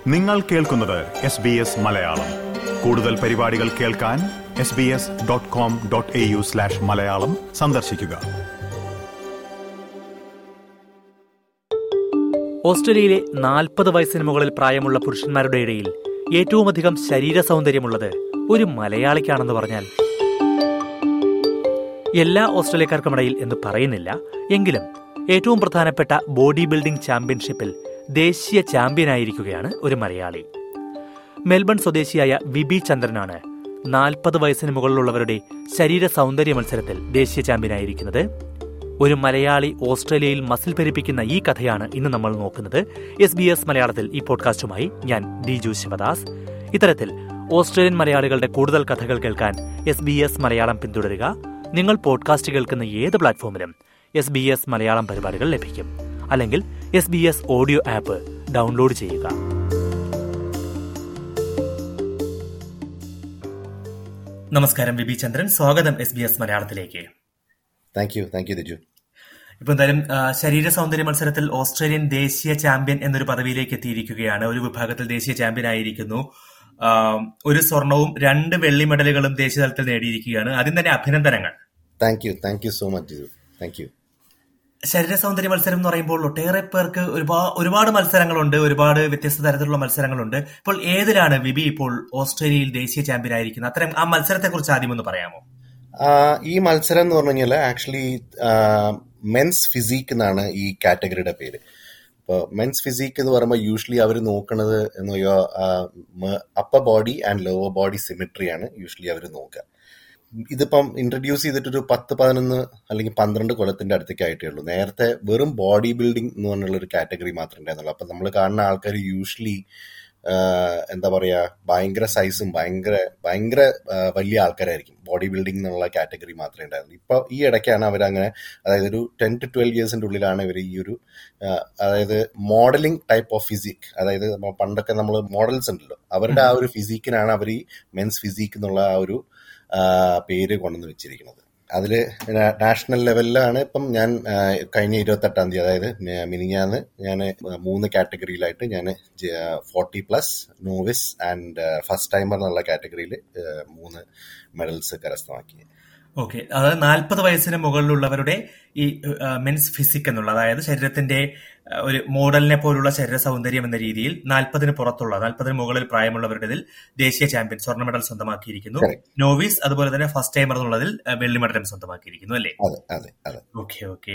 നിങ്ങൾ കേൾക്കുന്നത് S B S Malayalam കൂടുതൽ പരിപാടികൾ കേൾക്കാൻ S B S dot com dot A U slash Malayalam സന്ദർശിക്കുക ഓസ്ട്രേലിയയിലെ നാൽപ്പത് വയസ്സിന് മുകളിൽ പ്രായമുള്ള പുരുഷന്മാരുടെ ഇടയിൽ ഏറ്റവുമധികം ശരീര സൗന്ദര്യമുള്ളത് ഒരു മലയാളിക്കാണെന്ന് പറഞ്ഞാൽ എല്ലാ ഓസ്ട്രേലിയക്കാർക്കുമിടയിൽ എന്ന് പറയുന്നില്ല എങ്കിലും ഏറ്റവും പ്രധാനപ്പെട്ട ബോഡി ബിൽഡിംഗ് ചാമ്പ്യൻഷിപ്പിൽ ദേശീയ ചാമ്പ്യനായിരിക്കുകയാണ് ഒരു മലയാളി മെൽബൺ സ്വദേശിയായ വിബി ചന്ദ്രനാണ് നാൽപ്പത് വയസ്സിന് മുകളിലുള്ളവരുടെ ശരീര സൗന്ദര്യ മത്സരത്തിൽ ദേശീയ ചാമ്പ്യനായിരിക്കുന്നത് ഒരു മലയാളി ഓസ്ട്രേലിയയിൽ മസിൽ പെരുപ്പിക്കുന്ന ഈ കഥയാണ് ഇന്ന് നമ്മൾ നോക്കുന്നത് എസ് ബി എസ് മലയാളത്തിൽ ഈ പോഡ്കാസ്റ്റുമായി ഞാൻ ദിജു ശിവദാസ് ഇത്തരത്തിൽ ഓസ്ട്രേലിയൻ മലയാളികളുടെ കൂടുതൽ കഥകൾ കേൾക്കാൻ എസ് ബി എസ് മലയാളം പിന്തുടരുക നിങ്ങൾ പോഡ്കാസ്റ്റ് കേൾക്കുന്ന ഏത് പ്ലാറ്റ്ഫോമിലും എസ് ബി എസ് മലയാളം പരിപാടികൾ ലഭിക്കും അല്ലെങ്കിൽ S B S audio app download ചെയ്യുക നമസ്കാരം ബിബി ചന്ദ്രൻ സ്വാഗതം എസ് ബി എസ് മലയാളത്തിലേക്ക് thank you thank you Diju ഇപ്പൊ എന്തായാലും ആ, ശരീര സൗന്ദര്യ മത്സരത്തിൽ ഓസ്ട്രേലിയൻ ദേശീയ ചാമ്പ്യൻ എന്നൊരു പദവിയിലേക്ക് എത്തിയിരിക്കുകയാണ് ഒരു വിഭാഗത്തിൽ ദേശീയ ചാമ്പ്യൻ ആയിരിക്കുന്നു ആ, ഒരു സ്വർണവും രണ്ട് വെള്ളി മെഡലുകളും ദേശീയ തലത്തിൽ നേടിയിരിക്കുകയാണ് ആദ്യം തന്നെ അഭിനന്ദനങ്ങൾ thank you thank you so much Diju thank you ശരീര സൗന്ദര്യ മത്സരം എന്ന് പറയുമ്പോൾ ഒട്ടേറെ പേർക്ക് ഒരുപാട് ഒരുപാട് മത്സരങ്ങളുണ്ട് ഒരുപാട് വ്യത്യസ്ത തരത്തിലുള്ള മത്സരങ്ങളുണ്ട് ഇപ്പോൾ ഏതിലാണ് വിബി ഇപ്പോൾ ഓസ്ട്രേലിയയിൽ ദേശീയ ചാമ്പ്യൻ ആയിരിക്കുന്നത് അത്തരം ആ മത്സരത്തെ കുറിച്ച് ആദ്യം ഒന്ന് പറയാമോ ആഹ് ഈ മത്സരം എന്ന് പറഞ്ഞു കഴിഞ്ഞാൽ ആക്ച്വലി മെൻസ് ഫിസിക് എന്നാണ് ഈ കാറ്റഗറിയുടെ പേര് ഇപ്പോൾ മെൻസ് ഫിസിക് എന്ന് പറയുമ്പോൾ യൂഷ്വലി അവർ നോക്കുന്നത് എന്ന് പറയുക upper body and lower body സിമിട്രിയാണ് യൂഷ്വലി അവർ നോക്കുക ഇതിപ്പം ഇൻട്രൊഡ്യൂസ് ചെയ്തിട്ടൊരു പത്ത് പതിനൊന്ന് അല്ലെങ്കിൽ പന്ത്രണ്ട് കൊല്ലത്തിന്റെ അടുത്തേക്ക് ആയിട്ടേ ഉള്ളൂ നേരത്തെ വെറും ബോഡി ബിൽഡിംഗ് എന്ന് പറഞ്ഞുള്ള ഒരു കാറ്റഗറി മാത്രമേ ഉണ്ടായിരുന്നുള്ളൂ അപ്പം നമ്മൾ കാണുന്ന ആൾക്കാർ യൂഷ്വലി എന്താ പറയാ ഭയങ്കര സൈസും ഭയങ്കര ഭയങ്കര ആ, വലിയ ആൾക്കാരായിരിക്കും ബോഡി ബിൽഡിംഗ് എന്നുള്ള കാറ്റഗറി മാത്രമേ ഉണ്ടായിരുന്നു ഇപ്പൊ ഈ ഇടയ്ക്കാണ് അവരങ്ങനെ അതായത് ഒരു ടെൻ ടു ട്വൽവ് ഇയേഴ്സിന്റെ ഉള്ളിലാണ് ഇവർ ഈ ഒരു ആ, അതായത് മോഡലിംഗ് ടൈപ്പ് ഓഫ് ഫിസിക് അതായത് നമ്മ പണ്ടൊക്കെ നമ്മൾ മോഡൽസ് ഉണ്ടല്ലോ അവരുടെ ആ ഒരു ഫിസിക്കിനാണ് അവർ ഈ മെൻസ് ഫിസിക് എന്നുള്ള ആ ഒരു ആ, പേര് കൊണ്ടുവന്ന് വെച്ചിരിക്കുന്നത് അതിൽ നാഷണൽ ലെവലിലാണ് ഇപ്പം ഞാൻ ആ, കഴിഞ്ഞ ഇരുപത്തെട്ടാം തീയതി അതായത് മെ- മിനിഞ്ഞാന്ന് ഞാൻ മൂന്ന് കാറ്റഗറിയിലായിട്ട് ഞാൻ forty plus novice and first timer എന്നുള്ള കാറ്റഗറിയിൽ മൂന്ന് മെഡൽസ് കരസ്ഥമാക്കി ഓക്കെ അതായത് നാൽപ്പത് വയസ്സിന് മുകളിലുള്ളവരുടെ ഈ മെൻസ് ഫിസിക് എന്നുള്ള അതായത് ശരീരത്തിന്റെ ആ, ഒരു മോഡലിനെ പോലുള്ള ശരീര സൗന്ദര്യം എന്ന രീതിയിൽ നാൽപ്പതിന് പുറത്തുള്ള നാൽപ്പതിന് മുകളിൽ പ്രായമുള്ളവരുടേതിൽ ദേശീയ ചാമ്പ്യൻ സ്വർണ്ണ മെഡൽ സ്വന്തമാക്കിയിരിക്കുന്നു Correct. നോവീസ് അതുപോലെ തന്നെ ഫസ്റ്റ് ടൈമർ എന്നുള്ളതിൽ ആ, വെള്ളി മെഡലും സ്വന്തമാക്കിയിരിക്കുന്നു അല്ലേ അതെ അതെ അതെ ഓക്കെ ഓക്കെ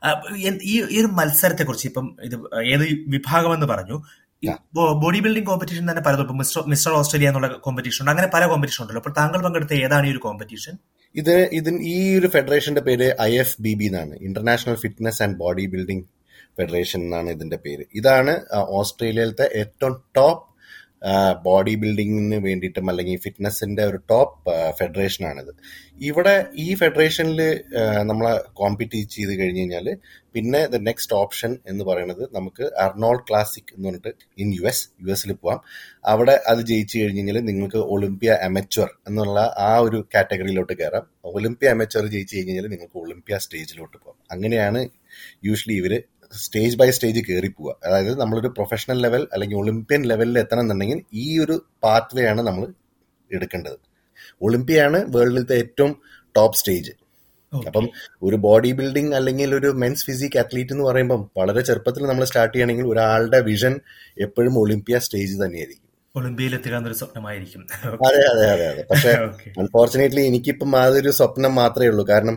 ഈ ഈ ഒരു മത്സരത്തെ കുറിച്ച് ഇപ്പം ഇത് ഏത് വിഭാഗമെന്ന് പറഞ്ഞു ആ. ബോഡി ബിൽഡിംഗ് കോമ്പറ്റീഷൻ തന്നെ പലതും ഇപ്പം മിസ്റ്റർ മിസ്റ്റർ ഓസ്ട്രേലിയ എന്നുള്ള കോമ്പറ്റീഷൻ ഉണ്ട് അങ്ങനെ പല കോമ്പറ്റീഷൻ ഉണ്ടല്ലോ അപ്പോൾ താങ്കൾ പങ്കെടുത്ത ഏതാണ് ഈ ഒരു കോമ്പറ്റീഷൻ ഇത് ഇതിൻ ഈ ഒരു ഫെഡറേഷന്റെ പേര് ഐ എഫ് ബി ബി എന്നാണ് international fitness and body building federation എന്നാണ് ഇതിന്റെ പേര് ഇതാണ് ആ, ഓസ്ട്രേലിയയിലത്തെ ഏറ്റവും ടോപ്പ് ബോഡി ബിൽഡിങ്ങിന് വേണ്ടിയിട്ടും അല്ലെങ്കിൽ ഫിറ്റ്നസിന്റെ ഒരു ടോപ്പ് ഫെഡറേഷൻ ആണിത് ഇവിടെ ഈ ഫെഡറേഷനിൽ നമ്മളെ കോമ്പീറ്റ് ചെയ്ത് കഴിഞ്ഞ് കഴിഞ്ഞാൽ പിന്നെ ദ നെക്സ്റ്റ് ഓപ്ഷൻ എന്ന് പറയുന്നത് നമുക്ക് അർണോൾഡ് ക്ലാസിക് എന്ന് പറഞ്ഞിട്ട് ഇൻ യു എസ് യു എസിൽ പോവാം അവിടെ അത് ജയിച്ചു കഴിഞ്ഞ് കഴിഞ്ഞാൽ നിങ്ങൾക്ക് ഒളിമ്പ്യ അമച്വർ എന്നുള്ള ആ ഒരു കാറ്റഗറിയിലോട്ട് കയറാം ഒളിമ്പ്യ അമച്വർ ജയിച്ചു കഴിഞ്ഞ് കഴിഞ്ഞാൽ നിങ്ങൾക്ക് ഒളിമ്പ്യ സ്റ്റേജിലോട്ട് പോകാം അങ്ങനെയാണ് യൂഷ്വലി ഇവര് സ്റ്റേജ് ബൈ സ്റ്റേജ് കയറി പോവുക അതായത് നമ്മളൊരു പ്രൊഫഷണൽ ലെവൽ അല്ലെങ്കിൽ ഒളിമ്പ്യൻ ലെവലിൽ എത്തണം എന്നുണ്ടെങ്കിൽ ഈ ഒരു പാത്ത് വേ ആണ് നമ്മൾ എടുക്കേണ്ടത് ഒളിമ്പ്യയാണ് വേൾഡിലത്തെ ഏറ്റവും ടോപ്പ് സ്റ്റേജ് അപ്പം ഒരു ബോഡി ബിൽഡിംഗ് അല്ലെങ്കിൽ ഒരു മെൻസ് ഫിസിക് അത്ലീറ്റ് എന്ന് പറയുമ്പം വളരെ ചെറുപ്പത്തിൽ നമ്മൾ സ്റ്റാർട്ട് ചെയ്യണമെങ്കിൽ ഒരാളുടെ വിഷൻ എപ്പോഴും ഒളിമ്പ്യ സ്റ്റേജ് തന്നെയായിരിക്കും ഒളിമ്പിയയിൽ എത്തുക എന്നൊരു സ്വപ്നമായിരിക്കും അതെ അതെ അതെ അതെ പക്ഷെ ഓക്കെ അൺഫോർച്ചുനേറ്റ്ലി എനിക്കിപ്പം അതൊരു സ്വപ്നം മാത്രമേ ഉള്ളൂ കാരണം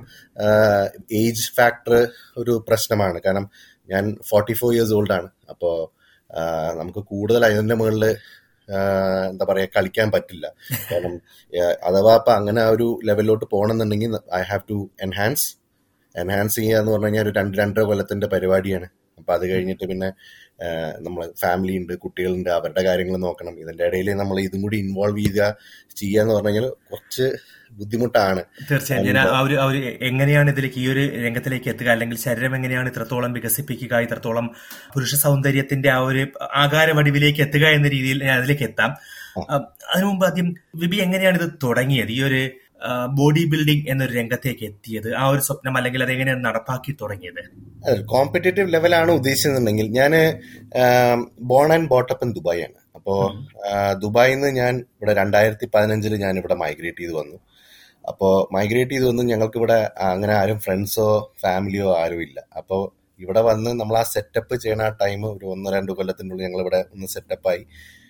ഏജ് ഫാക്ടർ ഒരു പ്രശ്നമാണ് കാരണം ഞാൻ ഫോർട്ടി ഫോർ ഇയേഴ്സ് ഓൾഡ് ആണ് അപ്പോൾ നമുക്ക് കൂടുതൽ അതിന്റെ മുകളിൽ എന്താ പറയാ കളിക്കാൻ പറ്റില്ല കാരണം ആ, അഥവാ ഇപ്പൊ അങ്ങനെ ആ ഒരു ലെവലിലോട്ട് പോകണമെന്നുണ്ടെങ്കിൽ I have to enhance enhance ചെയ്യുക എന്ന് പറഞ്ഞു കഴിഞ്ഞാൽ ഒരു രണ്ട് രണ്ടര കൊല്ലത്തിന്റെ പരിപാടിയാണ് അപ്പൊ അത് കഴിഞ്ഞിട്ട് പിന്നെ നമ്മൾ ഫാമിലി ഉണ്ട് കുട്ടികളുണ്ട് അവരുടെ കാര്യങ്ങൾ നോക്കണം ഇതിന്റെ ഇടയിൽ നമ്മൾ ഇതും കൂടി ഇൻവോൾവ് ചെയ്യുക ചെയ്യാന്ന് പറഞ്ഞു കഴിഞ്ഞാൽ കുറച്ച് ബുദ്ധിമുട്ടാണ് തീർച്ചയായും ഞാൻ ആ ഒരു ആ ഒരു എങ്ങനെയാണ് ഇതിലേക്ക് ഈ ഒരു രംഗത്തിലേക്ക് എത്തുക അല്ലെങ്കിൽ ശരീരം എങ്ങനെയാണ് ഇത്രത്തോളം വികസിപ്പിക്കുക ഇത്രത്തോളം പുരുഷ സൗന്ദര്യത്തിന്റെ ആ ഒരു ആകാര വടിവിലേക്ക് എത്തുക എന്ന രീതിയിൽ ഞാൻ അതിലേക്ക് എത്താം ആ, അതിനു മുമ്പ് ആദ്യം വിബി എങ്ങനെയാണ് ഇത് തുടങ്ങിയത് ഈ ഒരു ബോഡി ബിൽഡിംഗ് എന്നൊരു രംഗത്തേക്ക് എത്തിയത് ആ ഒരു സ്വപ്നം അല്ലെങ്കിൽ അതെങ്ങനെയാണ് നടപ്പാക്കി തുടങ്ങിയത് കോമ്പറ്റേറ്റീവ് ലെവലാണ് ഉദ്ദേശിച്ചതെന്നുണ്ടെങ്കിൽ ഞാൻ born and brought up in Dubai ആണ് അപ്പോ ദുബായിൽ നിന്ന് ഞാൻ ഇവിടെ രണ്ടായിരത്തി പതിനഞ്ചില് ഞാൻ ഇവിടെ മൈഗ്രേറ്റ് ചെയ്ത് വന്നു അപ്പോൾ മൈഗ്രേറ്റ് ചെയ്ത് വന്നു ഞങ്ങൾക്ക് ഇവിടെ അങ്ങനെ ആരും ഫ്രണ്ട്സോ ഫാമിലിയോ ആരും ഇല്ല അപ്പോൾ ഇവിടെ വന്ന് നമ്മൾ ആ സെറ്റപ്പ് ചെയ്യണ ആ ടൈം ഒരു ഒന്നോ രണ്ടോ കൊല്ലത്തിനുള്ളിൽ ഞങ്ങൾ ഇവിടെ ഒന്ന് സെറ്റപ്പായി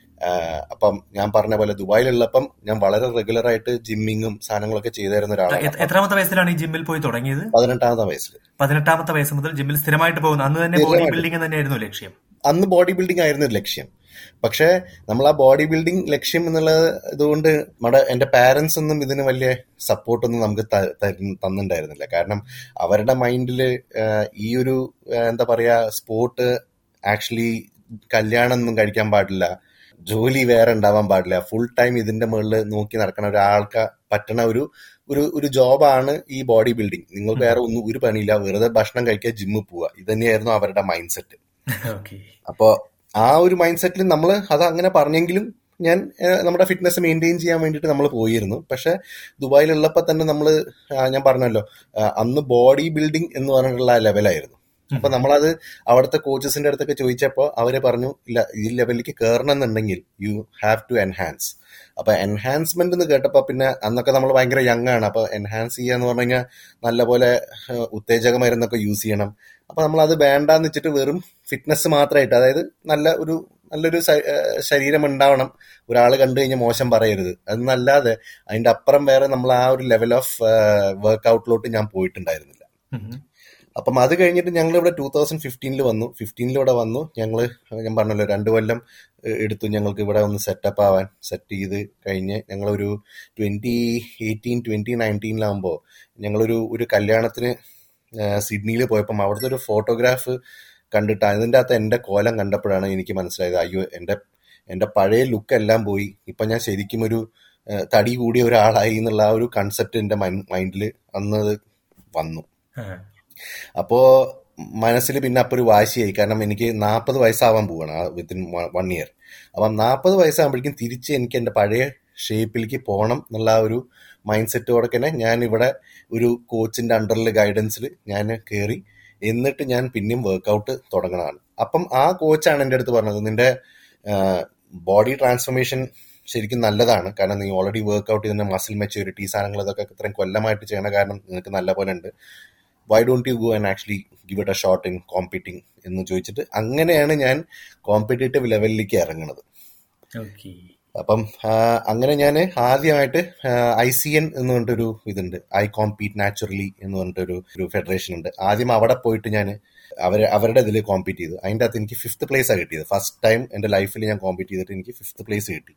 അപ്പം ഞാൻ പറഞ്ഞ പോലെ ദുബായിലുള്ളപ്പം ഞാൻ വളരെ റെഗുലർ ആയിട്ട് ജിമ്മിങ്ങും സാധനങ്ങളൊക്കെ ചെയ്തായിരുന്ന ഒരാളാണ് എ- എത്രാമത്തെ വയസ്സിലാണ് ഈ ജിമ്മിൽ പോയി തുടങ്ങിയത് പതിനെട്ടാമത്തെ വയസ്സിൽ പതിനെട്ടാമത്തെ വയസ്സ് മുതൽ ജിമ്മിൽ സ്ഥിരമായിട്ട് പോകുന്നു അന്ന് തന്നെ ബോഡി സ്ഥിരമായിട്ട്. ബിൽഡിംഗ് തന്നെയായിരുന്നു ലക്ഷ്യം അന്ന് ബോഡി ബിൽഡിംഗ് ആയിരുന്നു ഒരു ലക്ഷ്യം പക്ഷേ നമ്മൾ ആ ബോഡി ബിൽഡിംഗ് ലക്ഷ്യം എന്നുള്ള ഇതുകൊണ്ട് നമ്മുടെ എന്റെ പാരന്റ്സ് ഒന്നും ഇതിന് വലിയ സപ്പോർട്ടൊന്നും നമുക്ക് ത- തരുന്ന- തന്നിട്ടുണ്ടായിരുന്നില്ല കാരണം അവരുടെ മൈൻഡിൽ ഈ ഒരു ആ, എന്താ പറയാ സ്പോർട്ട് ആക്ച്വലി കല്യാണം ഒന്നും കഴിക്കാൻ പാടില്ല ജോലി വേറെ ഉണ്ടാവാൻ പാടില്ല ഫുൾ ടൈം ഇതിന്റെ മുകളിൽ നോക്കി നടക്കുന്ന ഒരാൾക്ക് പറ്റണ ഒരു ഒരു ഒരു ജോബാണ് ഈ ബോഡി ബിൽഡിംഗ് നിങ്ങൾ വേറെ ഒന്നും ഒരു പണിയില്ല വെറുതെ ഭക്ഷണം കഴിക്കുക ജിമ്മിൽ പോവുക ഇത് തന്നെയായിരുന്നു അവരുടെ മൈൻഡ് സെറ്റ് ഓക്കെ അപ്പോ ആ ഒരു മൈൻഡ് സെറ്റിൽ നമ്മൾ അത് അങ്ങനെ പറഞ്ഞെങ്കിലും ഞാൻ ഏഹ്, നമ്മുടെ ഫിറ്റ്നസ് മെയിൻറ്റെയിൻ ചെയ്യാൻ വേണ്ടിയിട്ട് നമ്മൾ പോയിരുന്നു പക്ഷെ ദുബായിലുള്ളപ്പോൾ തന്നെ നമ്മൾ ഞാൻ പറഞ്ഞല്ലോ ആ, അന്ന് ബോഡി ബിൽഡിംഗ് എന്ന് പറഞ്ഞിട്ടുള്ള ലെവലായിരുന്നു അപ്പൊ നമ്മളത് അവിടുത്തെ കോച്ചസിന്റെ അടുത്തൊക്കെ ചോദിച്ചപ്പോൾ അവര് പറഞ്ഞു ഇല്ല ഈ ലെവലിലേക്ക് കയറണം എന്നുണ്ടെങ്കിൽ യു ഹാവ് ടു എൻഹാൻസ് അപ്പൊ എൻഹാൻസ്മെന്റ് എന്ന് കേട്ടപ്പോ പിന്നെ അന്നൊക്കെ നമ്മൾ ഭയങ്കര യങ് ആണ് അപ്പൊ എൻഹാൻസ് ചെയ്യാന്ന് പറഞ്ഞു കഴിഞ്ഞാൽ നല്ലപോലെ ഏഹ്, ഉത്തേജക മരുന്നൊക്കെ യൂസ് ചെയ്യണം അപ്പൊ നമ്മൾ അത് വേണ്ടാന്ന് വെച്ചിട്ട് വെറും ഫിറ്റ്നസ് മാത്രമായിട്ട് അതായത് നല്ല ഒരു നല്ലൊരു ശ- ഏഹ് ശരീരം ഉണ്ടാവണം ഒരാൾ കണ്ടു കഴിഞ്ഞാൽ മോശം പറയരുത് അതൊന്നല്ലാതെ അതിന്റെ അപ്പുറം വേറെ നമ്മൾ ആ ഒരു ലെവൽ ഓഫ് വർക്ക്ഔട്ടിലോട്ട് ഞാൻ പോയിട്ടുണ്ടായിരുന്നില്ല അപ്പം അത് കഴിഞ്ഞിട്ട് ഞങ്ങൾ ഇവിടെ ടൂ തൗസൻഡ് ഫിഫ്റ്റീനിൽ വന്നു ഫിഫ്റ്റീനിൽ ഇവിടെ വന്നു ഞങ്ങൾ ഞാൻ പറഞ്ഞല്ലോ രണ്ട് കൊല്ലം ഏഹ്, എടുത്തു ഞങ്ങൾക്ക് ഇവിടെ ഒന്ന് സെറ്റപ്പ് ആവാൻ സെറ്റ് ചെയ്ത് കഴിഞ്ഞ് ഞങ്ങളൊരു ട്വന്റി എയ്റ്റീൻ ട്വന്റി നയൻറ്റീനിലാകുമ്പോൾ ഞങ്ങളൊരു ഒരു കല്യാണത്തിന് സിഡ്നിയിൽ പോയപ്പം അവിടുത്തെ ഒരു ഫോട്ടോഗ്രാഫ് കണ്ടിട്ട് അതിൻ്റെ അകത്ത് എൻ്റെ കോലം കണ്ടപ്പോഴാണ് എനിക്ക് മനസ്സിലായത് അയ്യോ എൻ്റെ എൻ്റെ പഴയ ലുക്ക് എല്ലാം പോയി ഇപ്പം ഞാൻ ശരിക്കും ഒരു ഏഹ്, തടി കൂടിയ ഒരാളായി എന്നുള്ള ആ ഒരു കൺസെപ്റ്റ് എൻ്റെ മൈൻഡിൽ അന്ന് അത് വന്നു അപ്പോ മനസ്സിൽ പിന്നെ അപ്പൊ ഒരു വാശിയായി കാരണം എനിക്ക് നാൽപ്പത് വയസ്സാവാൻ പോവാണ് വിത്തിൻ വൺ ഇയർ അപ്പം നാൽപ്പത് വയസ്സാകുമ്പോഴേക്കും തിരിച്ച് എനിക്ക് എൻ്റെ പഴയ ഷേപ്പിലേക്ക് പോകണം എന്നുള്ള ആ ഒരു മൈൻഡ് സെറ്റോടെ തന്നെ ഞാൻ ഇവിടെ ഒരു കോച്ചിന്റെ അണ്ടറിൽ ഗൈഡൻസിൽ ഞാൻ കയറി എന്നിട്ട് ഞാൻ പിന്നെയും വർക്കൗട്ട് തുടങ്ങണതാണ് അപ്പം ആ കോച്ചാണ് എൻ്റെ അടുത്ത് പറഞ്ഞത് നിന്റെ ബോഡി ട്രാൻസ്ഫോർമേഷൻ ശരിക്കും നല്ലതാണ് കാരണം നീ ഓൾറെഡി വർക്കൗട്ട് ചെയ്തിന്റെ മസിൽ മെച്യൂരിറ്റി സാധനങ്ങൾ ഇതൊക്കെ ഇത്രയും കൊല്ലമായിട്ട് ചെയ്യണ കാരണം നിനക്ക് നല്ല പോലെ ഉണ്ട് why don't you go and actually give it a shot in competing എന്ന് ചോദിച്ചിട്ട് അങ്ങനെയാണ് ഞാൻ കോമ്പറ്റേറ്റീവ് ലെവലിലേക്ക് ഇറങ്ങുന്നത് ഓക്കെ അപ്പം ആ, അങ്ങനെ ഞാൻ ആദ്യമായിട്ട് ഐ സി എൻ എന്ന് പറഞ്ഞിട്ടൊരു ഇതുണ്ട് ഐ കോമ്പീറ്റ് നാച്ചുറലി എന്ന് പറഞ്ഞിട്ടൊരു ഒരു ഫെഡറേഷൻ ഉണ്ട് ആദ്യം അവിടെ പോയിട്ട് ഞാൻ അവർ അവരുടെ ഇതിൽ കോമ്പീറ്റ് ചെയ്തു അതിൻ്റെ അകത്ത് എനിക്ക് ഫിഫ്ത്ത് പ്ലേസാണ് കിട്ടിയത് ഫസ്റ്റ് ടൈം എൻ്റെ ലൈഫിൽ ഞാൻ കോമ്പീറ്റ് ചെയ്തിട്ട് എനിക്ക് ഫിഫ്ത്ത് പ്ലേസ് കിട്ടി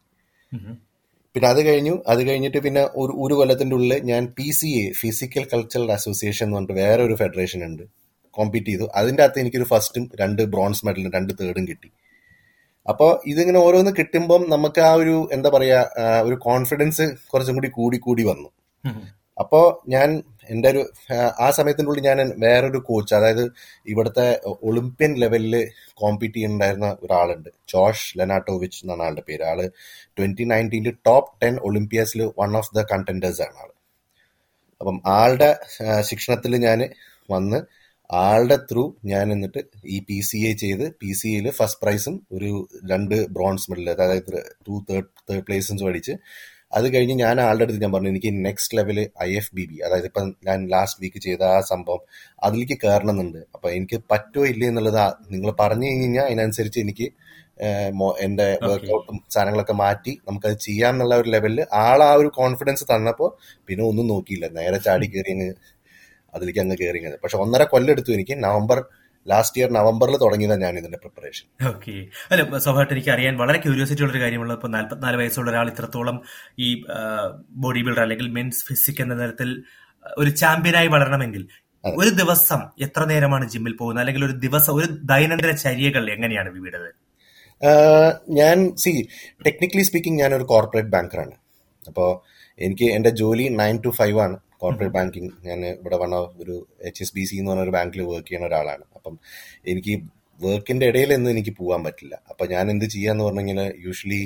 പിന്നെ അത് കഴിഞ്ഞു അത് കഴിഞ്ഞിട്ട് പിന്നെ ഒരു ഒരു കൊല്ലത്തിന്റെ ഉള്ളിൽ ഞാൻ P C A physical cultural association എന്ന് പറഞ്ഞിട്ട് വേറെ ഒരു ഫെഡറേഷൻ ഉണ്ട് കോമ്പീറ്റ് ചെയ്തു അതിൻ്റെ അകത്ത് എനിക്കൊരു ഫസ്റ്റും രണ്ട് ബ്രോൺസ് മെഡലും രണ്ട് തേർഡും കിട്ടി അപ്പോൾ ഇതിങ്ങനെ ഓരോന്ന് കിട്ടുമ്പം നമുക്ക് ആ ഒരു എന്താ പറയാ ആ, ഒരു കോൺഫിഡൻസ് കുറച്ചും കൂടി കൂടി കൂടി വന്നു അപ്പോൾ ഞാൻ എൻ്റെ ഒരു ആ, ആ സമയത്തിൻ്റെ ഉള്ളിൽ ഞാൻ വേറൊരു കോച്ച് അതായത് ഇവിടുത്തെ ഒളിമ്പ്യൻ ലെവലിൽ കോമ്പീറ്റ് ചെയ്യുന്നുണ്ടായിരുന്ന ഒരാളുണ്ട് ജോഷ് ലെനാട്ടോവിച്ച് എന്നാണ് ആളുടെ പേര് ആള് ട്വന്റി നയൻറ്റീനിൽ ടോപ്പ് ടെൻ ഒളിമ്പിയാസിൽ വൺ ഓഫ് ദ കണ്ടന്റേഴ്സ് ആണ് ആള് അപ്പം ആളുടെ ശിക്ഷണത്തിൽ ഞാൻ വന്ന് ആളുടെ ത്രൂ ഞാൻ എന്നിട്ട് ഈ പി സി എ ചെയ്ത് പി സി എയിൽ ഫസ്റ്റ് പ്രൈസും ഒരു രണ്ട് ബ്രോൺസ് മെഡൽ അതായത് ടു തേർഡ് തേർഡ് പ്ലേസും മേടിച്ച് അത് കഴിഞ്ഞ് ഞാൻ ആളുടെ അടുത്ത് ഞാൻ പറഞ്ഞു എനിക്ക് next level I F B B അതായത് ഇപ്പം ഞാൻ ലാസ്റ്റ് വീക്ക് ചെയ്ത ആ സംഭവം അതിലേക്ക് കയറണമെന്നുണ്ട് അപ്പൊ എനിക്ക് പറ്റുമോ ഇല്ലേ എന്നുള്ളത് നിങ്ങൾ പറഞ്ഞു കഴിഞ്ഞാൽ അതിനനുസരിച്ച് എനിക്ക് ഏഹ്, മോ- എന്റെ വർക്കൗട്ടും സാധനങ്ങളൊക്കെ മാറ്റി നമുക്കത് ചെയ്യാം എന്നുള്ള ഒരു ലെവലിൽ ആൾ ആ ഒരു കോൺഫിഡൻസ് തന്നപ്പോൾ പിന്നെ ഒന്നും നോക്കിയില്ല നേരെ ചാടി കയറി അങ്ങ് അതിലേക്ക് അങ്ങ് കയറി അങ്ങ്. പക്ഷെ ഒന്നര കൊല്ലം എടുത്തു എനിക്ക് നവംബർ ലാസ്റ്റ് ഇയർ നവംബറിൽ തുടങ്ങിയതാണ് ഞാൻ ഇതിന്റെ പ്രിപ്പറേഷൻ ഓക്കെ അല്ല സ്വാഭാവികമായിട്ട് എനിക്ക് അറിയാൻ വളരെ ക്യൂരിയോസിറ്റി ഉള്ള ഒരു കാര്യമുള്ള ഇപ്പൊ നാല്പത്തിനാല് വയസ്സുള്ള ഒരാൾ ഇത്രത്തോളം ഈ ബോഡി ബിൽഡർ അല്ലെങ്കിൽ മെൻസ് ഫിസിക് എന്ന തരത്തിൽ ആ, ഒരു ചാമ്പ്യനായി വളരണമെങ്കിൽ ഒരു ദിവസം എത്ര നേരമാണ് ജിമ്മിൽ പോകുന്നത് അല്ലെങ്കിൽ ഒരു ദിവസം ഒരു ദൈനംദിന ചര്യകൾ എങ്ങനെയാണ് വിവിധത് ആഹ് ഞാൻ സി ടെക്നിക്കലി സ്പീക്കിംഗ് ഞാൻ ഒരു കോർപ്പറേറ്റ് ബാങ്കറാണ് അപ്പോൾ എനിക്ക് എൻ്റെ ജോലി നയൻ ടു ഫൈവ് ആണ് കോർപ്പറേറ്റ് ബാങ്കിങ് ഞാൻ ഇവിടെ വന്ന ഒരു എച്ച് എസ് ബി സി എന്ന് പറഞ്ഞ ഒരു ബാങ്കിൽ വർക്ക് ചെയ്യുന്ന ഒരാളാണ് അപ്പം എനിക്ക് വർക്കിന്റെ ഇടയിലൊന്നും എനിക്ക് പോകാൻ പറ്റില്ല അപ്പം ഞാൻ എന്ത് ചെയ്യാന്ന് പറഞ്ഞു കഴിഞ്ഞാൽ യൂഷ്വലി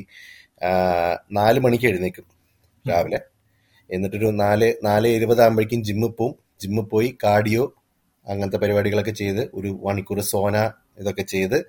നാല് മണിക്ക് എഴുന്നേക്കും രാവിലെ എന്നിട്ടൊരു നാല് നാല് ഇരുപതാകുമ്പോഴേക്കും ജിമ്മിൽ പോവും ജിമ്മിൽ പോയി കാർഡിയോ അങ്ങനത്തെ പരിപാടികളൊക്കെ ചെയ്ത് ഒരു മണിക്കൂർ സോന ഇതൊക്കെ ചെയ്ത്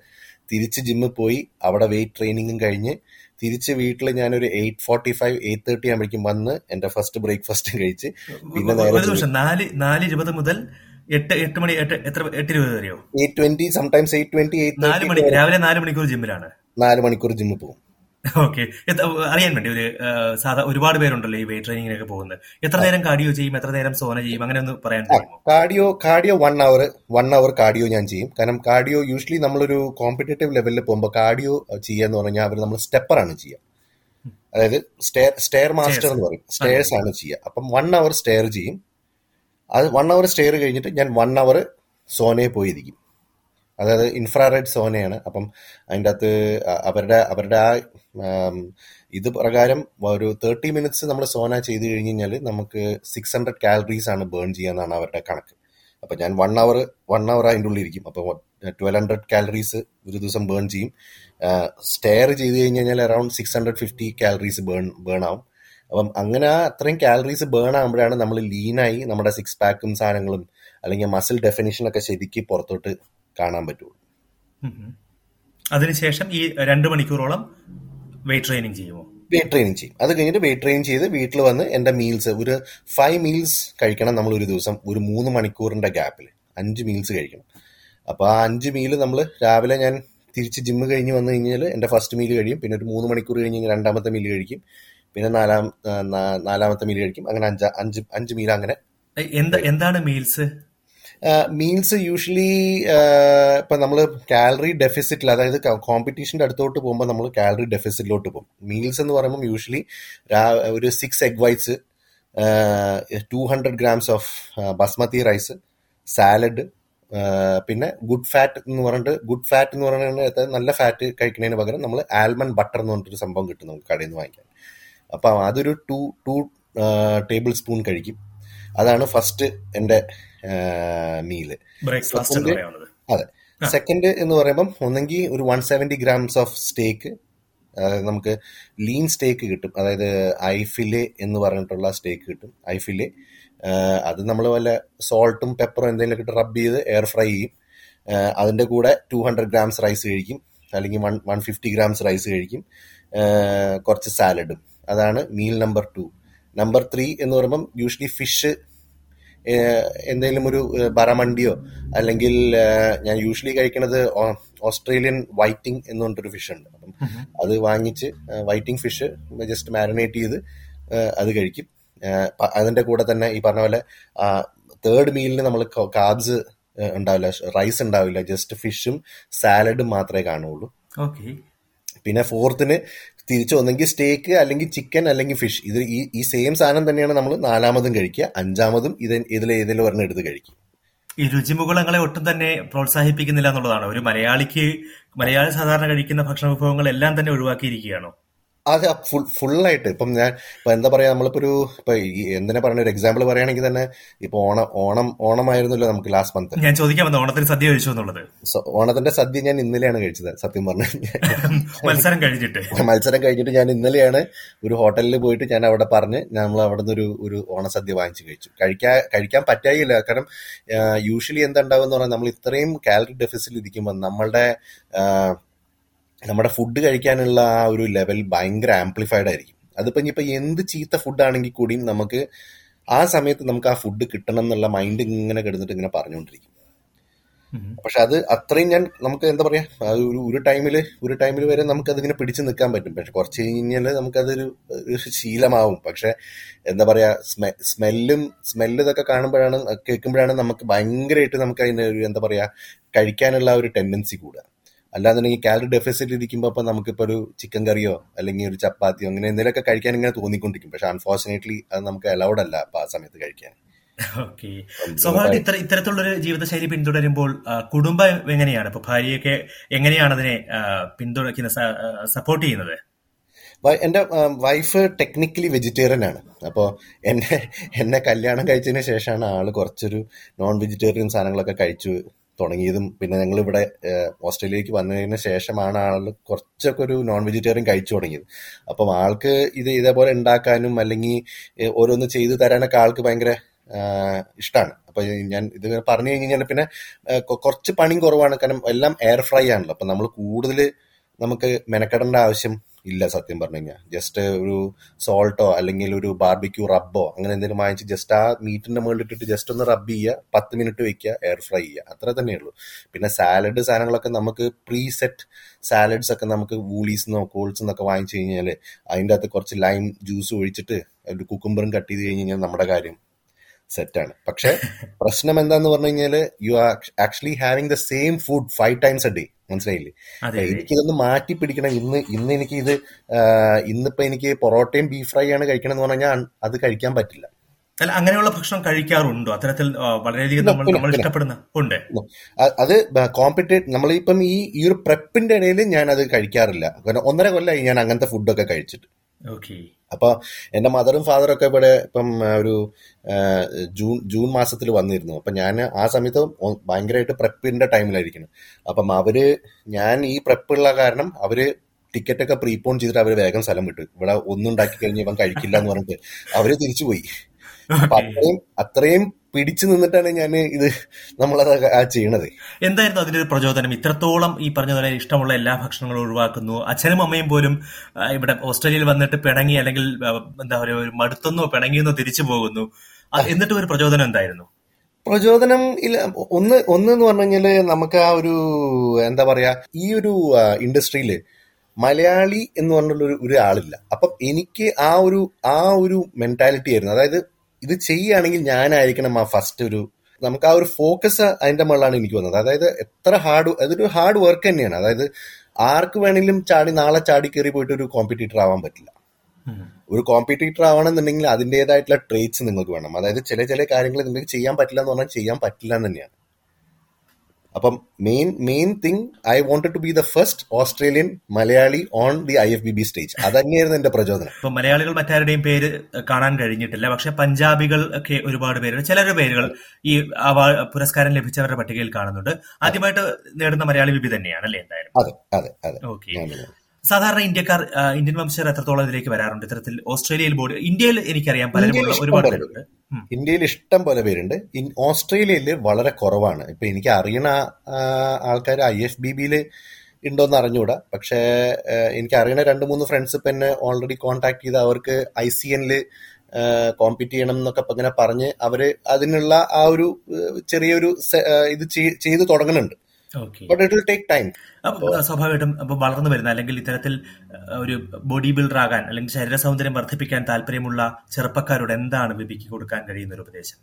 തിരിച്ച് ജിമ്മിൽ പോയി അവിടെ വെയിറ്റ് ട്രെയിനിങ്ങും കഴിഞ്ഞ് തിരിച്ച് വീട്ടിൽ ഞാനൊരു eight forty five eight thirty ആകുമ്പോഴേക്കും വന്ന് എന്റെ ഫസ്റ്റ് ബ്രേക്ക്ഫാസ്റ്റും കഴിച്ച് പിന്നെ നേരെ ഒരു നിമിഷം നാല് നാല് ഇരുപത് മുതൽ എട്ട് എട്ട് മണി എട്ട് എത്ര എട്ട് ഇരുപത് വരെയോ eight twenty sometimes eight twenty eight നാല് മണി രാവിലെ നാല് മണിക്കൂർ ജിമ്മിലാണ് നാല് മണിക്കൂർ ജിമ്മിൽ പോകും ഓക്കെ അറിയാൻ വേണ്ടി ഒരു ആ, സാധാ ഒരുപാട് പേരുണ്ടല്ലോ ഈ വെയിറ്റ് ട്രെയിനിങ്ങിനൊക്കെ പോകുന്നത് എത്ര നേരം കാർഡിയോ ചെയ്യും എത്ര നേരം സോന ചെയ്യും അങ്ങനെ ഒന്ന് പറയാൻ കഴിയുമോ cardio cardio one hour one hour cardio ഞാൻ ചെയ്യും കാരണം കാർഡിയോ യൂഷ്വലി നമ്മളൊരു കോമ്പറ്റേറ്റീവ് ലെവലിൽ പോകുമ്പോൾ കാർഡിയോ ചെയ്യാന്ന് പറഞ്ഞാൽ അവർ നമ്മൾ സ്റ്റെപ്പറാണ് ചെയ്യുക അതായത് സ്റ്റെയർ സ്റ്റെയർ മാസ്റ്റർ എന്ന് പറയും സ്റ്റെയർസ് ആണ് ചെയ്യുക അപ്പം വൺ അവർ സ്റ്റെയർ ചെയ്യും അത് വൺ അവർ സ്റ്റെയർ കഴിഞ്ഞിട്ട് ഞാൻ വൺ അവർ സോനയെ പോയിരിക്കും അതായത് ഇൻഫ്രാറെഡ് സോനയാണ് അപ്പം അതിൻ്റെ അകത്ത് അ- അവരുടെ അവരുടെ ആ ആം, ഇത് പ്രകാരം ഒരു തേർട്ടി മിനിറ്റ്സ് നമ്മൾ സോന ചെയ്ത് കഴിഞ്ഞ് കഴിഞ്ഞാൽ നമുക്ക് സിക്സ് ഹൺഡ്രഡ് കാലറീസ് ആണ് ബേൺ ചെയ്യാന്നാണ് അവരുടെ കണക്ക് അപ്പം ഞാൻ വൺ അവർ വൺ അവർ അതിൻ്റെ ഉള്ളിൽ ഇരിക്കും അപ്പോൾ ട്വൽവ് ഹൺഡ്രഡ് കാലറീസ് ഒരു ദിവസം ബേൺ ചെയ്യും സ്റ്റെയർ ചെയ്ത് കഴിഞ്ഞ് കഴിഞ്ഞാൽ around six hundred fifty calories burn burn ആവും അപ്പം അങ്ങനെ ആ അത്രയും കാലറീസ് ബേൺ ആകുമ്പോഴാണ് നമ്മൾ ലീനായി നമ്മുടെ സിക്സ് പാക്കും സാധനങ്ങളും അല്ലെങ്കിൽ മസിൽ ഡെഫിനിഷനൊക്കെ ശരിക്ക് പുറത്തോട്ട് കാണാൻ പറ്റുള്ളൂ ഉം ഉം. അതിനുശേഷം ഈ രണ്ട് മണിക്കൂറോളം വെയിറ്റ് ട്രെയിനിങ് ചെയ്യുമോ വെയിറ്റ് ട്രെയിനിങ് ചെയ്യും അത് കഴിഞ്ഞിട്ട് വെയിറ്റ് ട്രെയിൻ ചെയ്ത് വീട്ടിൽ വന്ന് എൻ്റെ മീൽസ് ഒരു ഫൈവ് മീൽസ് കഴിക്കണം നമ്മൾ ഒരു ദിവസം ഒരു മൂന്ന് മണിക്കൂറിൻ്റെ ഗ്യാപ്പിൽ അഞ്ച് മീൽസ് കഴിക്കണം അപ്പോൾ ആ അഞ്ച് മീൽ നമ്മൾ രാവിലെ ഞാൻ തിരിച്ച് ജിമ്മ് കഴിഞ്ഞ് വന്നു കഴിഞ്ഞാൽ എൻ്റെ ഫസ്റ്റ് മീൽ കഴിയും പിന്നെ ഒരു മൂന്ന് മണിക്കൂർ കഴിഞ്ഞ് കഴിഞ്ഞാൽ രണ്ടാമത്തെ മീൽ കഴിക്കും പിന്നെ നാലാം ആ, നാ- നാലാമത്തെ മീൽ കഴിക്കും അങ്ങനെ അഞ്ച് അഞ്ച് അഞ്ച് മീൽ അങ്ങനെ ഏ, എന്താ എന്താണ് മീൽസ് മീൽസ് യൂഷ്വലി ഇപ്പം നമ്മൾ കാലറി ഡെഫിസിറ്റിൽ അതായത് കോമ്പറ്റീഷൻ്റെ അടുത്തോട്ട് പോകുമ്പോൾ നമ്മൾ കാലറി ഡെഫിസിറ്റിലോട്ട് പോകും മീൽസ് എന്ന് പറയുമ്പോൾ യൂഷ്വലി ഒരു six egg whites two hundred grams of basmati rice salad പിന്നെ ഗുഡ് ഫാറ്റ് എന്ന് പറഞ്ഞിട്ട് ഗുഡ് ഫാറ്റ് എന്ന് പറയുന്നത് നല്ല ഫാറ്റ് കഴിക്കുന്നതിന് പകരം നമ്മൾ ആൽമണ്ട് ബട്ടർ എന്ന് പറഞ്ഞിട്ടൊരു സംഭവം കിട്ടും നമുക്ക് കടയിൽ നിന്ന് വാങ്ങിക്കാൻ അപ്പം അതൊരു ടു ടു ടേബിൾ സ്പൂൺ കഴിക്കും അതാണ് ഫസ്റ്റ് എൻ്റെ മീല് ബ്രേക്ക്ഫാസ്റ്റ് എന്ന് പറയാവുന്നത് അതെ സെക്കൻഡ് എന്ന് പറയുമ്പം ഒന്നെങ്കിൽ ഒരു one seventy grams of steak നമുക്ക് ലീൻ സ്റ്റേക്ക് കിട്ടും അതായത് ഐഫിലെ എന്ന് പറഞ്ഞിട്ടുള്ള സ്റ്റേക്ക് കിട്ടും ഐഫിലെ അത് നമ്മൾ വല്ല സോൾട്ടും പെപ്പറും എന്തെങ്കിലും ഇട്ട് റബ്ബ് ചെയ്ത് എയർ ഫ്രൈ ചെയ്യും ആ, അതിൻ്റെ കൂടെ ടു ഹൺഡ്രഡ് ഗ്രാംസ് റൈസ് കഴിക്കും അല്ലെങ്കിൽ one one fifty grams rice കഴിക്കും ആ, കുറച്ച് സാലഡും അതാണ് meal number two number three എന്ന് പറയുമ്പം യൂഷ്വലി ഫിഷ് എന്തെങ്കിലും ഒരു ഏഹ്, ബറമണ്ടിയോ അല്ലെങ്കിൽ ഏഹ്, ഞാൻ യൂഷ്വലി കഴിക്കുന്നത് ഓ- ഓസ്ട്രേലിയൻ വൈറ്റിംഗ് എന്ന് പറഞ്ഞിട്ടൊരു ഫിഷ് ഉണ്ട് അപ്പം അത് വാങ്ങിച്ച് വൈറ്റിംഗ് ഫിഷ് ജസ്റ്റ് മാരിനേറ്റ് ചെയ്ത് ഏഹ്, അത് കഴിക്കും ഏഹ്, പ- അതിന്റെ കൂടെ തന്നെ ഈ പറഞ്ഞ പോലെ തേർഡ് മീലിന് നമ്മൾ കാബ്സ് ഉണ്ടാവില്ല റൈസ് ഉണ്ടാവില്ല ജസ്റ്റ് ഫിഷും സാലഡും മാത്രമേ കാണുള്ളൂ ഓക്കെ പിന്നെ ഫോർത്തിന് തിരിച്ചു ഒന്നെങ്കിൽ സ്റ്റേക്ക് അല്ലെങ്കിൽ ചിക്കൻ അല്ലെങ്കിൽ ഫിഷ് ഇത് ഈ ഈ സെയിം സാധനം തന്നെയാണ് നമ്മൾ നാലാമതും കഴിക്കുക അഞ്ചാമതും ഇത് ഇതിൽ ഏതെങ്കിലും ഒരെണ്ണം എടുത്ത് കഴിക്കും ഈ രുചിമുകുളങ്ങളെ ഒട്ടും തന്നെ പ്രോത്സാഹിപ്പിക്കുന്നില്ല എന്നുള്ളതാണ് ഒരു മലയാളിക്ക് മലയാളി സാധാരണ കഴിക്കുന്ന ഭക്ഷണ വിഭവങ്ങൾ എല്ലാം തന്നെ ഒഴിവാക്കിയിരിക്കുകയാണോ അത് ഫുൾ ഫുള്ളായിട്ട് ഇപ്പം ഞാൻ ഇപ്പൊ എന്താ പറയാ നമ്മളിപ്പോ ഒരു ഇപ്പൊ ഈ എന്തിനാ പറയുന്ന ഒരു എക്സാമ്പിൾ പറയുകയാണെങ്കിൽ തന്നെ ഇപ്പൊ ഓണം ഓണം ഓണമായിരുന്നല്ലോ നമുക്ക് ലാസ്റ്റ് മന്ത് ഞാൻ ചോദിക്കാൻ വന്ന ഓണത്തിന് സദ്യ കഴിച്ചു എന്നുള്ളത് ഓണത്തിന്റെ സദ്യ ഞാൻ ഇന്നലെയാണ് കഴിച്ചത് സത്യം പറഞ്ഞു മത്സരം കഴിഞ്ഞിട്ട് മത്സരം കഴിഞ്ഞിട്ട് ഞാൻ ഇന്നലെയാണ് ഒരു ഹോട്ടലിൽ പോയിട്ട് ഞാൻ അവിടെ പറഞ്ഞ് നമ്മൾ അവിടെ നിന്ന് ഒരു ഒരു ഓണസദ്യ വാങ്ങിച്ച് കഴിച്ചു കഴിക്കാൻ കഴിക്കാൻ പറ്റായില്ല കാരണം യൂഷ്വലി എന്താ ഉണ്ടാവുക എന്ന് പറഞ്ഞാൽ നമ്മൾ ഇത്രയും കാലറി ഡെഫിസിറ്റിൽ ഇരിക്കുമ്പോൾ നമ്മളുടെ ആ, നമ്മുടെ ഫുഡ് കഴിക്കാനുള്ള ആ ഒരു ലെവൽ ഭയങ്കര ആംപ്ലിഫൈഡ് ആയിരിക്കും അതിപ്പോ ഇനിയിപ്പോ എന്ത് ചീത്ത ഫുഡാണെങ്കിൽ കൂടിയും നമുക്ക് ആ സമയത്ത് നമുക്ക് ആ ഫുഡ് കിട്ടണം എന്നുള്ള മൈൻഡ് ഇങ്ങനെ കിടന്നിട്ട് ഇങ്ങനെ പറഞ്ഞുകൊണ്ടിരിക്കും പക്ഷെ അത് അത്രയും ഞാൻ നമുക്ക് എന്താ പറയാ അത് ഒരു ഒരു ടൈമിൽ ഒരു ടൈമിൽ വരെ നമുക്ക് അതിങ്ങനെ പിടിച്ചു നിൽക്കാൻ പറ്റും പക്ഷെ കുറച്ച് കഴിഞ്ഞാൽ നമുക്കതൊരു ഒരു ശീലമാവും പക്ഷെ എന്താ പറയാ സ്മെ സ്മെല്ലും സ്മെല്ല് ഇതൊക്കെ കാണുമ്പോഴാണ് കേൾക്കുമ്പോഴാണ് നമുക്ക് ഭയങ്കരമായിട്ട് നമുക്ക് അതിന് ഒരു എന്താ പറയാ കഴിക്കാനുള്ള ആ ഒരു ടെൻഡൻസി കൂടുക അല്ലാന്നുണ്ടെങ്കിൽ കാലറി ഡെഫിസിറ്റ് ഇരിക്കുമ്പോൾ അപ്പം നമുക്കിപ്പോൾ ഒരു ചിക്കൻ കറിയോ അല്ലെങ്കിൽ ഒരു ചപ്പാത്തിയോ അങ്ങനെ എന്തെങ്കിലുമൊക്കെ കഴിക്കാൻ ഇങ്ങനെ തോന്നിക്കൊണ്ടിരിക്കും പക്ഷെ അൺഫോർച്ചുനേറ്റ്ലി അത് നമുക്ക് അലൗഡ് അല്ല അപ്പം ആ സമയത്ത് കഴിക്കാൻ ഓക്കെ സ്വാഭാവിക ഇത്ര ഇത്തരത്തിലുള്ളൊരു ജീവിതശൈലി പിന്തുടരുമ്പോൾ ആ, കുടുംബം എങ്ങനെയാണ് ഇപ്പൊ ഭാര്യയൊക്കെ എങ്ങനെയാണ് അതിനെ ആ, പിന്തുണയ്ക്കുന്ന സപ്പോർട്ട് ചെയ്യുന്നത് വ- എൻ്റെ വൈഫ് ടെക്നിക്കലി വെജിറ്റേറിയൻ ആണ് അപ്പോൾ എന്നെ എന്നെ കല്യാണം കഴിച്ചതിന് ശേഷമാണ് ആള് കുറച്ചൊരു നോൺ വെജിറ്റേറിയൻ സാധനങ്ങളൊക്കെ കഴിച്ചു തുടങ്ങിയതും പിന്നെ ഞങ്ങൾ ഇവിടെ ഓസ്ട്രേലിയക്ക് വന്നതിന് ശേഷമാണ് ആൾ കുറച്ചൊക്കെ ഒരു നോൺ വെജിറ്റേറിയൻ കഴിച്ചു തുടങ്ങിയത് അപ്പം ആൾക്ക് ഇത് ഇതേപോലെ ഉണ്ടാക്കാനും അല്ലെങ്കിൽ ഏഹ്, ഓരോന്ന് ചെയ്തു തരാനൊക്കെ ആൾക്ക് ഭയങ്കര ഇഷ്ടമാണ് അപ്പൊ ഞാൻ ഇത് പറഞ്ഞു കഴിഞ്ഞാൽ പിന്നെ ഏഹ്, കൊ- കുറച്ച് പണിയും കുറവാണ് കാരണം എല്ലാം എയർ ഫ്രൈ ആണല്ലോ അപ്പൊ നമ്മൾ കൂടുതൽ നമുക്ക് മെനക്കെടേണ്ട ആവശ്യം ഇല്ല സത്യം പറഞ്ഞു കഴിഞ്ഞാൽ ജസ്റ്റ് ഒരു സോൾട്ടോ അല്ലെങ്കിൽ ഒരു ബാർബിക്യൂ റബ്ബോ അങ്ങനെ എന്തെങ്കിലും വാങ്ങിച്ച് ജസ്റ്റ് ആ മീറ്റിന്റെ മുകളിൽ ഇട്ടിട്ട് ജസ്റ്റ് ഒന്ന് റബ്ബ് ചെയ്യുക പത്ത് മിനിറ്റ് വെക്കുക എയർ ഫ്രൈ ചെയ്യുക അത്ര തന്നെ ഉള്ളൂ പിന്നെ സാലഡ് സാധനങ്ങളൊക്കെ നമുക്ക് പ്രീ സെറ്റ് സാലഡ്സ് ഒക്കെ നമുക്ക് വൂളീസ് നിന്നോ കോൾസ് നിന്നൊക്കെ വാങ്ങിച്ചു കഴിഞ്ഞാൽ അതിൻ്റെ അകത്ത് കുറച്ച് ലൈം ജ്യൂസ് ഒഴിച്ചിട്ട് ഒരു കുക്കുംബറും കട്ട് ചെയ്ത് കഴിഞ്ഞ് കഴിഞ്ഞാൽ നമ്മുടെ കാര്യം സെറ്റാണ് പക്ഷെ പ്രശ്നം എന്താന്ന് പറഞ്ഞു കഴിഞ്ഞാൽ you are actually having the same food five times a day മനസ്സിലായില്ലേ അതെ അതെ. എനിക്കിതൊന്ന് മാറ്റി പിടിക്കണം ഇന്ന് ഇന്ന് എനിക്ക് ഇത് ഇന്നിപ്പോ എനിക്ക് പൊറോട്ടയും ബീഫ് ഫ്രൈ ആണ് കഴിക്കണം എന്ന് പറഞ്ഞാൽ അത് കഴിക്കാൻ പറ്റില്ല അല്ല അങ്ങനെയുള്ള ഭക്ഷണം കഴിക്കാറുണ്ടോ അത്തരത്തിൽ ആ, വളരെയധികം നമ്മൾ പിന്നെ, നമ്മൾ പിന്നെ. ഇഷ്ടപ്പെടുന്ന ഉണ്ട് അ- അത് കോമ്പറ്റേറ്റ് നമ്മളിപ്പം ഈ ഈ ഒരു പ്രപ്പിന്റെ ഇടയിൽ ഞാൻ അത് കഴിക്കാറില്ല കാരണം ഒന്നര കൊല്ലമായി ഞാൻ അങ്ങനത്തെ ഫുഡൊക്കെ കഴിച്ചിട്ട് ഓക്കെ അപ്പൊ എന്റെ മദറും ഫാദറും ഒക്കെ ഇവിടെ ഇപ്പം ആ, ഒരു ആ, ജൂൺ ജൂൺ മാസത്തിൽ വന്നിരുന്നു അപ്പൊ ഞാൻ ആ സമയത്ത് ഒ- ഭയങ്കരമായിട്ട് പ്രപ്പിന്റെ ടൈമിലായിരിക്കണം അപ്പം അവര് ഞാൻ ഈ പ്രപ്പുള്ള കാരണം അവര് ടിക്കറ്റ് ഒക്കെ പ്രീപോൺ ചെയ്തിട്ട് അവര് വേഗം സ്ഥലം വിട്ടു ഇവിടെ ഒന്നും ഉണ്ടാക്കി കഴിഞ്ഞ് ഇവൻ കഴിക്കില്ല എന്ന് പറഞ്ഞിട്ട് അവര് തിരിച്ചു പോയി അപ്പൊ അത്രയും അത്രയും പിടിച്ചു നിന്നിട്ടാണ് ഞാൻ ഇത് നമ്മളത് ആ ചെയ്യണത് എന്തായിരുന്നു അതിന്റെ ഒരു പ്രചോദനം ഇത്രത്തോളം ഈ പറഞ്ഞ പോലെ ഇഷ്ടമുള്ള എല്ലാ ഭക്ഷണങ്ങളും ഒഴിവാക്കുന്നു അച്ഛനും അമ്മയും പോലും ആ, ഇവിടെ ഓസ്ട്രേലിയയിൽ വന്നിട്ട് പിണങ്ങി അല്ലെങ്കിൽ ആ, എന്താ പറയുക ഒരു മടുത്തൊന്നോ പിണങ്ങിയെന്നോ തിരിച്ചു പോകുന്നു ആ, എന്നിട്ടും ഒരു പ്രചോദനം എന്തായിരുന്നു പ്രചോദനം ഇല്ല ഒന്ന് ഒന്ന് എന്ന് പറഞ്ഞു കഴിഞ്ഞാല് നമുക്ക് ആ ഒരു എന്താ പറയാ ഈ ഒരു ഇൻഡസ്ട്രിയില് മലയാളി എന്ന് പറഞ്ഞുള്ള ഒരു ഒരു ആളില്ല അപ്പം എനിക്ക് ആ ഒരു ആ ഒരു മെന്റാലിറ്റി ആയിരുന്നു അതായത് ഇത് ചെയ്യുകയാണെങ്കിൽ ഞാനായിരിക്കണം ആ ഫസ്റ്റ് ഒരു നമുക്ക് ആ ഒരു ഫോക്കസ് അതിന്റെ മുകളിലാണ് എനിക്ക് വന്നത് അതായത് എത്ര ഹാർഡ് അതൊരു ഹാർഡ് വർക്ക് തന്നെയാണ് അതായത് ആർക്ക് വേണമെങ്കിലും ചാടി നാളെ ചാടി കയറി പോയിട്ട് ഒരു കോമ്പറ്റീറ്റർ ആവാൻ പറ്റില്ല ഒരു കോമ്പറ്റീറ്റർ ആവണമെന്നുണ്ടെങ്കിൽ അതിൻ്റെതായിട്ടുള്ള ട്രേറ്റ്സ് നിങ്ങൾക്ക് വേണം അതായത് ചില ചില കാര്യങ്ങൾ നിങ്ങൾക്ക് ചെയ്യാൻ പറ്റില്ല എന്ന് പറഞ്ഞാൽ ചെയ്യാൻ പറ്റില്ല എന്ന് തന്നെയാണ് അപ്പം main main thing I wanted to be the first Australian Malayali on the I F B B stage അത് തന്നെയായിരുന്നു എന്റെ പ്രചോദനം ഇപ്പൊ മലയാളികൾ മറ്റാരുടെയും പേര് കാണാൻ കഴിഞ്ഞിട്ടില്ല പക്ഷെ പഞ്ചാബികൾ ഒക്കെ ഒരുപാട് പേരുണ്ട് ചിലരുടെ പേരുകൾ ഈ അവാർഡ് പുരസ്കാരം ലഭിച്ചവരുടെ പട്ടികയിൽ കാണുന്നുണ്ട് ആദ്യമായിട്ട് നേടുന്ന മലയാളി വിപി തന്നെയാണ് അല്ലേ എന്തായാലും അതെ അതെ അതെ ഓക്കെ ഞാൻ- സാധാരണ ഇന്ത്യക്കാർ ആ, ഇന്ത്യൻ വംശജർ എത്രത്തോളം ഇതിലേക്ക് വരാറുണ്ട് ഇത്തരത്തിൽ ഓസ്ട്രേലിയയിൽ ബോഡി ഇന്ത്യയിൽ എനിക്കറിയാം പലരുമുള്ള ഇന്ത്യയിൽ ഒരുപാട് ഇഷ്ടം പോലെ പേരുണ്ട് ഉം. ഇന്ത്യയിൽ ഇഷ്ടം പോലെ പേരുണ്ട് ഇൻ ഓസ്ട്രേലിയയിൽ വളരെ കുറവാണ് ഇപ്പൊ എനിക്ക് അറിയണ ആൾക്കാർ ഐ എഫ് ബി ബിയിൽ ഉണ്ടോന്ന് അറിഞ്ഞൂടാ പക്ഷേ ഏഹ്, എനിക്ക് അറിയണ രണ്ട് മൂന്ന് ഫ്രണ്ട്സ് ഇപ്പൊ എന്നെ ഓൾറെഡി കോൺടാക്ട് ചെയ്ത് അവർക്ക് ഐ സി എനിൽ കോമ്പീറ്റ് ചെയ്യണം എന്നൊക്കെ ഇപ്പൊ ഇങ്ങനെ പറഞ്ഞ് അവര് അതിനുള്ള ആ ഒരു ഏഹ്, ചെറിയൊരു സെ- ഏഹ്, ഇത് ചെയ്- ചെയ്ത് തുടങ്ങുന്നുണ്ട് okay but it will take time അപ്പൊ സ്വാഭാവികമായിട്ടും അപ്പൊ വളർന്നു വരുന്ന അല്ലെങ്കിൽ ഇത്തരത്തിൽ ആ, ഒരു ബോഡി ബിൽഡർ ആകാൻ അല്ലെങ്കിൽ ശരീര സൗന്ദര്യം വർദ്ധിപ്പിക്കാൻ താല്പര്യമുള്ള ചെറുപ്പക്കാരോട് എന്താണ് ബിബിക്ക് കൊടുക്കാൻ കഴിയുന്ന ഒരു ഉപദേശം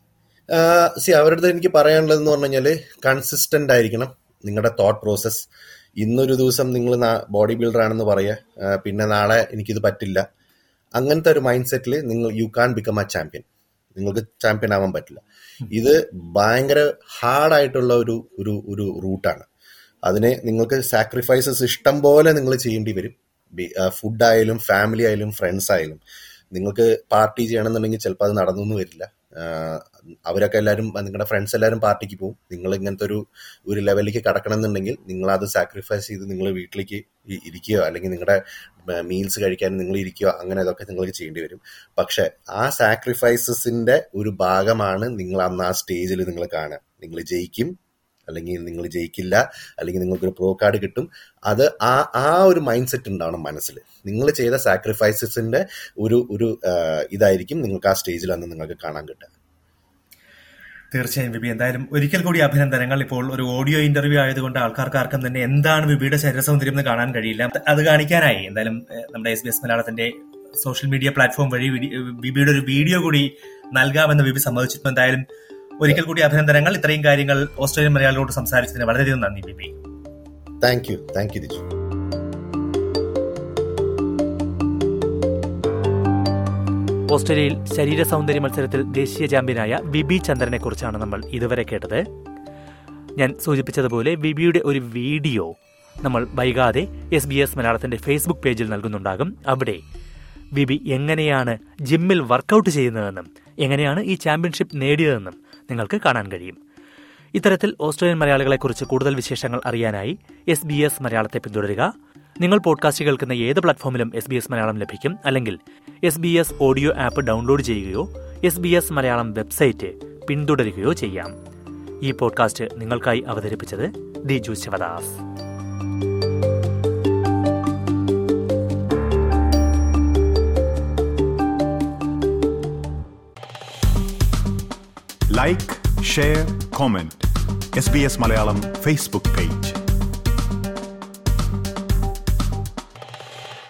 സി അവരുടെ അടുത്ത് എനിക്ക് പറയാനുള്ളതെന്ന് പറഞ്ഞു കഴിഞ്ഞാല് കൺസിസ്റ്റന്റ് ആയിരിക്കണം നിങ്ങളുടെ തോട്ട് പ്രോസസ് ഇന്നൊരു ദിവസം നിങ്ങൾ ബോഡി ബിൽഡർ ആണെന്ന് പറയുക പിന്നെ നാളെ എനിക്കിത് പറ്റില്ല അങ്ങനത്തെ ഒരു മൈൻഡ് സെറ്റിൽ നിങ്ങൾ you can become a champion നിങ്ങൾക്ക് ചാമ്പ്യൻ ആവാൻ പറ്റില്ല ഇത് ഭയങ്കര ഹാർഡായിട്ടുള്ള ഒരു ഒരു ഒരു റൂട്ടാണ് അതിന് നിങ്ങൾക്ക് സാക്രിഫൈസസ് ഇഷ്ടം പോലെ നിങ്ങൾ ചെയ്യേണ്ടി വരും ഫുഡ് ആയാലും ഫാമിലി ആയാലും ഫ്രണ്ട്സ് ആയാലും നിങ്ങൾക്ക് പാർട്ടി ചെയ്യണമെന്നുണ്ടെങ്കിൽ ചിലപ്പോൾ അത് നടന്നൊന്നും വരില്ല ആഹ് അവരൊക്കെ എല്ലാവരും നിങ്ങളുടെ ഫ്രണ്ട്സ് എല്ലാവരും പാർട്ടിക്ക് പോകും നിങ്ങൾ ഇങ്ങനത്തെ ഒരു ഒരു ലെവലിലേക്ക് കടക്കണം എന്നുണ്ടെങ്കിൽ നിങ്ങൾ അത് സാക്രിഫൈസ് ചെയ്ത് നിങ്ങൾ വീട്ടിലേക്ക് ഇ- ഇരിക്കുകയോ അല്ലെങ്കിൽ നിങ്ങളുടെ മീൽസ് കഴിക്കാൻ നിങ്ങൾ ഇരിക്കുകയോ അങ്ങനെ അതൊക്കെ നിങ്ങൾക്ക് ചെയ്യേണ്ടി വരും പക്ഷെ ആ സാക്രിഫൈസസിന്റെ ഒരു ഭാഗമാണ് നിങ്ങൾ അന്ന് ആ സ്റ്റേജിൽ നിങ്ങൾ കാണുക നിങ്ങൾ ജയിക്കും അല്ലെങ്കിൽ നിങ്ങൾ ജയിക്കില്ല അല്ലെങ്കിൽ നിങ്ങൾക്കൊരു പ്രോ കാർഡ് കിട്ടും അത് ആ ആ ഒരു മൈൻഡ് സെറ്റ് ഉണ്ടാവണം മനസ്സിൽ നിങ്ങൾ ചെയ്ത സാക്രിഫൈസസിന്റെ ഒരു ഒരു ആഹ് ഇതായിരിക്കും നിങ്ങൾക്ക് ആ സ്റ്റേജിൽ അന്ന് നിങ്ങൾക്ക് കാണാൻ കിട്ടുക തീർച്ചയായും ബിബി എന്തായാലും ഒരിക്കൽ കൂടി അഭിനന്ദനങ്ങൾ ഇപ്പോൾ ഒരു ഓഡിയോ ഇന്റർവ്യൂ ആയതുകൊണ്ട് ആൾക്കാർക്ക് ആർക്കും തന്നെ എന്താണ് ബിബിയുടെ ശരീര സൗന്ദര്യം എന്ന് കാണാൻ കഴിയില്ല അത് കാണിക്കാനായി എന്തായാലും ഏഹ്, നമ്മുടെ എസ് ബി എസ് മലയാളത്തിന്റെ സോഷ്യൽ മീഡിയ പ്ലാറ്റ്ഫോം വഴി വീഡി- ബിബിയുടെ ഒരു വീഡിയോ കൂടി നൽകാമെന്ന് ബിബി സമ്മതിച്ചിട്ടുണ്ട് എന്തായാലും ഒരിക്കൽ കൂടി അഭിനന്ദനങ്ങൾ ഇത്രയും കാര്യങ്ങൾ ഓസ്ട്രേലിയൻ മലയാളികളോട് സംസാരിച്ചതിന് വളരെയധികം നന്ദി Bibi thank you thank you Diju ഓസ്ട്രേലിയയിൽ ശരീര സൗന്ദര്യ മത്സരത്തിൽ ദേശീയ ചാമ്പ്യനായ ബിബി ചന്ദ്രനെ കുറിച്ചാണ് നമ്മൾ ഇതുവരെ കേട്ടത് ഞാൻ സൂചിപ്പിച്ചതുപോലെ ബിബിയുടെ ഒരു വീഡിയോ നമ്മൾ വൈകാതെ എസ് ബി എസ് മലയാളത്തിന്റെ ഫേസ്ബുക്ക് പേജിൽ നൽകുന്നുണ്ടാകും അവിടെ ബിബി എങ്ങനെയാണ് ജിമ്മിൽ വർക്കൗട്ട് ചെയ്യുന്നതെന്നും എങ്ങനെയാണ് ഈ ചാമ്പ്യൻഷിപ്പ് നേടിയതെന്നും നിങ്ങൾക്ക് കാണാൻ കഴിയും ഇത്തരത്തിൽ ഓസ്ട്രേലിയൻ മലയാളികളെക്കുറിച്ച് കൂടുതൽ വിശേഷങ്ങൾ അറിയാനായി എസ് ബി എസ് മലയാളത്തെ പിന്തുടരുക നിങ്ങൾ പോഡ്കാസ്റ്റ് കേൾക്കുന്ന ഏത് പ്ലാറ്റ്ഫോമിലും എസ് ബി എസ് മലയാളം ലഭിക്കും അല്ലെങ്കിൽ S B S audio app download ചെയ്യുകയോ S B S Malayalam website പിന്തുടരുകയോ ചെയ്യാം ഈ പോഡ്കാസ്റ്റ് നിങ്ങൾക്കായി അവതരിപ്പിച്ചത് Diju Shivadas like share comment S B S Malayalam Facebook page